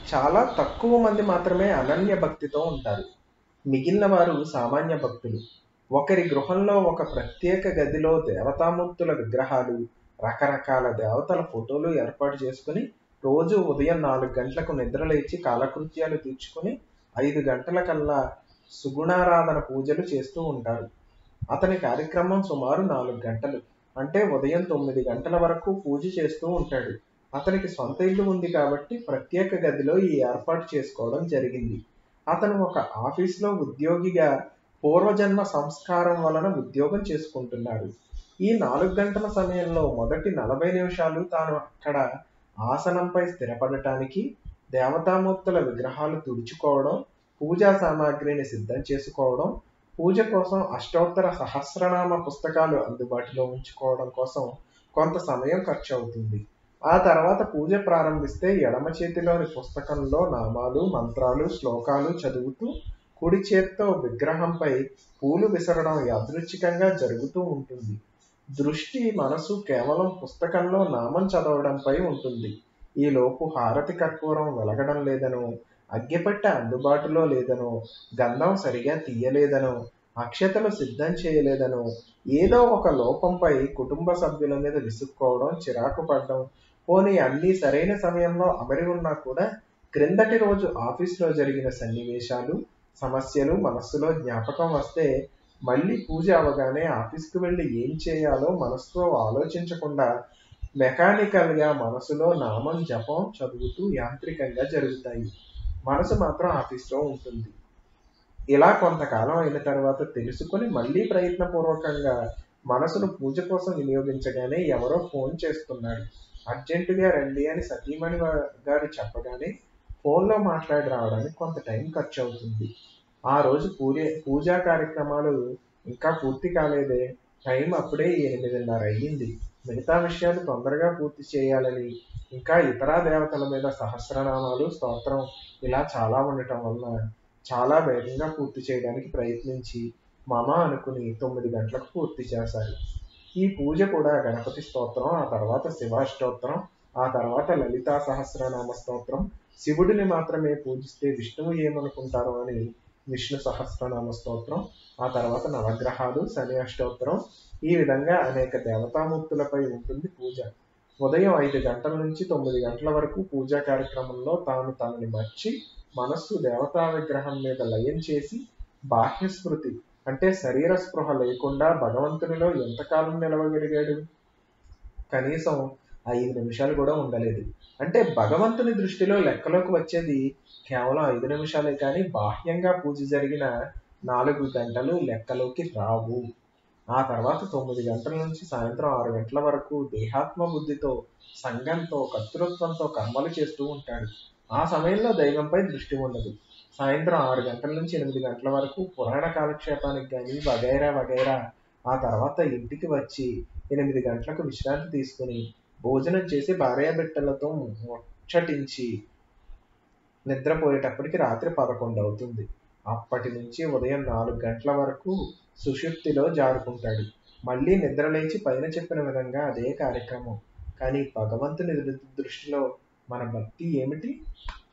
చాలా తక్కువ మంది మాత్రమే అనన్య భక్తితో ఉంటారు మిగిలిన వారు సామాన్య భక్తులు ఒకరి గృహంలో ఒక ప్రత్యేక గదిలో దేవతామూర్తుల విగ్రహాలు రకరకాల దేవతల ఫోటోలు ఏర్పాటు చేసుకుని రోజు ఉదయం నాలుగు గంటలకు నిద్రలేచి కాలకృత్యాలు తీర్చుకుని ఐదు గంటల కల్లా సుగుణారాధన పూజలు చేస్తూ ఉంటారు అతని కార్యక్రమం సుమారు నాలుగు గంటలు అంటే ఉదయం తొమ్మిది గంటల వరకు పూజ చేస్తూ ఉంటాడు అతనికి సొంత ఇల్లు ఉంది కాబట్టి ప్రత్యేక గదిలో ఈ ఏర్పాటు చేసుకోవడం జరిగింది అతను ఒక ఆఫీస్లో ఉద్యోగిగా పూర్వజన్మ సంస్కారం వలన ఉద్యోగం చేసుకుంటున్నాడు ఈ నాలుగు గంటల సమయంలో మొదటి నలభై నిమిషాలు తాను అక్కడ ఆసనంపై స్థిరపడటానికి దేవతామూర్తుల విగ్రహాలు తుడుచుకోవడం పూజా సామాగ్రిని సిద్ధం చేసుకోవడం పూజ కోసం అష్టోత్తర సహస్రనామ పుస్తకాలు అందుబాటులో ఉంచుకోవడం కోసం కొంత సమయం ఖర్చు అవుతుంది ఆ తర్వాత పూజ ప్రారంభిస్తే ఎడమ చేతిలోని పుస్తకంలో నామాలు మంత్రాలు శ్లోకాలు చదువుతూ కుడి చేత్తో విగ్రహంపై పూలు విసరడం యాదృచ్ఛికంగా జరుగుతూ ఉంటుంది దృష్టి మనసు కేవలం పుస్తకంలో నామం చదవడంపై ఉంటుంది ఈలోపు హారతి కర్పూరం వెలగడం లేదనో అగ్గిపెట్టె అందుబాటులో లేదనో గంధం సరిగా తీయలేదనో అక్షతలు సిద్ధం చేయలేదనో ఏదో ఒక లోపంపై కుటుంబ సభ్యుల మీద విసుక్కోవడం చిరాకు పడడం పోనీ అన్నీ సరైన సమయంలో అమరి ఉన్నా కూడా క్రిందటి రోజు ఆఫీస్లో జరిగిన సన్నివేశాలు సమస్యలు మనస్సులో జ్ఞాపకం వస్తే మళ్ళీ పూజ అవగానే ఆఫీస్కి వెళ్ళి ఏం చేయాలో మనసుతో ఆలోచించకుండా మెకానికల్గా మనసులో నామం జపం చదువుతూ యాంత్రికంగా జరుగుతాయి మనసు మాత్రం ఆఫీస్లో ఉంటుంది ఇలా కొంతకాలం అయిన తర్వాత తెలుసుకొని మళ్ళీ ప్రయత్నపూర్వకంగా మనసును పూజ కోసం వినియోగించగానే ఎవరో ఫోన్ చేస్తున్నాడు అర్జెంటుగా రండి అని సతీమణి గారు చెప్పగానే ఫోన్లో మాట్లాడి రావడానికి కొంత టైం ఖర్చు అవుతుంది ఆ రోజు పూజ పూజా కార్యక్రమాలు ఇంకా పూర్తి కాలేదే టైం అప్పుడే ఎనిమిదిన్నర అయ్యింది మిగతా విషయాలు తొందరగా పూర్తి చేయాలని ఇంకా ఇతర దేవతల మీద సహస్రనామాలు స్తోత్రం ఇలా చాలా ఉండటం వలన చాలా వేగంగా పూర్తి చేయడానికి ప్రయత్నించి మమ అనుకుని తొమ్మిది గంటలకు పూర్తి చేశారు ఈ పూజ కూడా గణపతి స్తోత్రం ఆ తర్వాత శివాష్టోత్రం ఆ తర్వాత లలితా సహస్రనామ స్తోత్రం శివుడిని మాత్రమే పూజిస్తే విష్ణువు ఏమనుకుంటారో అని విష్ణు సహస్రనామ స్తోత్రం ఆ తర్వాత నవగ్రహాలు శని అష్టోత్తరం ఈ విధంగా అనేక దేవతామూర్తులపై ఉంటుంది పూజ ఉదయం ఐదు గంటల నుంచి తొమ్మిది గంటల వరకు పూజా కార్యక్రమంలో తాను తనని మర్చి మనస్సు దేవతా విగ్రహం మీద లయం చేసి బాహ్య స్మృతి అంటే శరీర స్పృహ లేకుండా భగవంతునిలో ఎంతకాలం నిలవగలిగాడు కనీసం ఐదు నిమిషాలు కూడా ఉండలేదు అంటే భగవంతుని దృష్టిలో లెక్కలోకి వచ్చేది కేవలం ఐదు నిమిషాలే కానీ బాహ్యంగా పూజ జరిగిన నాలుగు గంటలు లెక్కలోకి రావు ఆ తర్వాత తొమ్మిది గంటల నుంచి సాయంత్రం ఆరు గంటల వరకు దేహాత్మ బుద్ధితో సంఘంతో కర్తృత్వంతో కర్మలు చేస్తూ ఉంటాడు ఆ సమయంలో దైవంపై దృష్టి ఉండదు సాయంత్రం ఆరు గంటల నుంచి ఎనిమిది గంటల వరకు పురాణ కాలక్షేపానికి కానీ వగైరా వగైరా ఆ తర్వాత ఇంటికి వచ్చి ఎనిమిది గంటలకు విశ్రాంతి తీసుకుని భోజనం చేసి భార్యాబిడ్డలతో ముచ్చటించి నిద్రపోయేటప్పటికి రాత్రి పదకొండు అవుతుంది అప్పటి నుంచి ఉదయం నాలుగు గంటల వరకు సుషుప్తిలో జారుకుంటాడు మళ్ళీ నిద్రలేచి పైన చెప్పిన విధంగా అదే కార్యక్రమం కానీ భగవంతుని దృష్టిలో మన భక్తి ఏమిటి